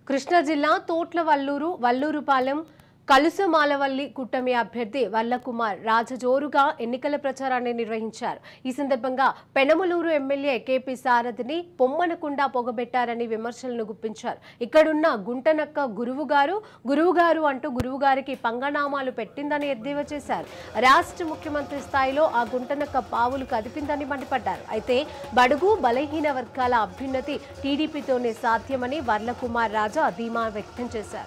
కృష్ణా జిల్లా తోట్ల వల్లూరు వల్లూరుపాలెం కలుసమాలవల్లి కూటమి అభ్యర్థి వల్లకుమార్ రాజజోరుగా ఎన్నికల ప్రచారాన్ని నిర్వహించారు ఈ సందర్భంగా పెనమలూరు ఎమ్మెల్యే కేపీ సారథిని పొమ్మనకుండా పొగబెట్టారని విమర్శలను గుప్పించారు ఇక్కడున్న గుంటనక్క గురువు గారు గురువు గారు అంటూ గురువు గారికి పంగనామాలు పెట్టిందని ఎద్దేవా చేశారు రాష్ట్ర ముఖ్యమంత్రి స్థాయిలో ఆ గుంటనక్క పావులు కదిపిందని మండిపడ్డారు అయితే బడుగు బలహీన వర్గాల అభ్యున్నతి టీడీపీతోనే సాధ్యమని వర్లకుమార్ రాజా ధీమా వ్యక్తం చేశారు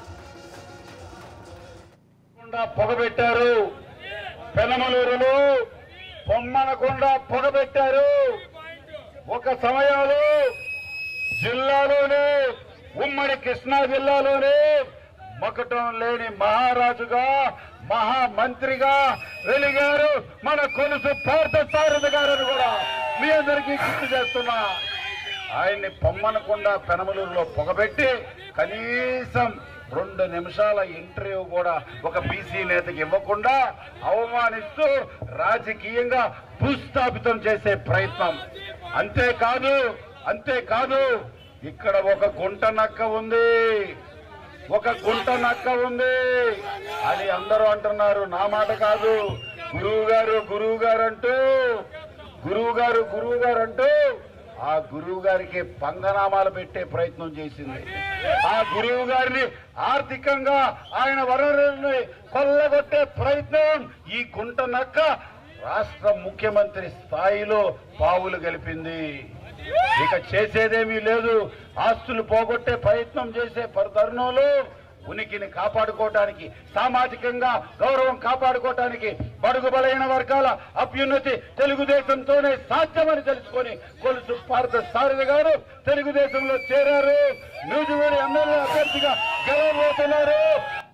పొగకుండా పొగబెట్టారు పెనమలూరులో పొమ్మనకుండా పొగబెట్టారు ఒక సమయంలో జిల్లాలోనే ఉమ్మడి కృష్ణా జిల్లాలోనే మకటం లేని మహారాజుగా మహామంత్రిగా వెలిగారు మన కొలుసు పార్థసారథి గారని కూడా మీ అందరికీ గుర్తు చేస్తున్నా ఆయన్ని పొమ్మనకుండా పెనమలూరులో పొగబెట్టి కనీసం రెండు నిమిషాల ఇంటర్వ్యూ కూడా ఒక బీసీ నేతకి ఇవ్వకుండా అవమానిస్తూ రాజకీయంగా భూస్థాపితం చేసే ప్రయత్నం అంతేకాదు అంతేకాదు ఇక్కడ ఒక గుంట నక్క ఉంది ఒక గుంట నక్క ఉంది అని అందరూ అంటున్నారు నా మాట కాదు గురువు గారు గురువు గారు అంటూ గురువు గారు గురువు గారు అంటూ ఆ గురువు గారికి పంగనామాలు పెట్టే ప్రయత్నం చేసింది ఆ గురువు గారిని ఆర్థికంగా ఆయన వనరుల్ని కొల్లగొట్టే ప్రయత్నం ఈ గుంట నక్క రాష్ట్ర ముఖ్యమంత్రి స్థాయిలో పావులు గెలిపింది ఇక చేసేదేమీ లేదు ఆస్తులు పోగొట్టే ప్రయత్నం చేసే పరు తరుణంలో ఉనికిని కాపాడుకోవటానికి సామాజికంగా గౌరవం కాపాడుకోవటానికి బడుగు బలైన వర్గాల అభ్యున్నతి తెలుగుదేశంతోనే సాధ్యమని తెలుసుకొని కొలుసు పార్థ సారథి గారు తెలుగుదేశంలో చేరారు నూజివేడి ఎమ్మెల్యే అభ్యర్థిగా గెలవబోతున్నారు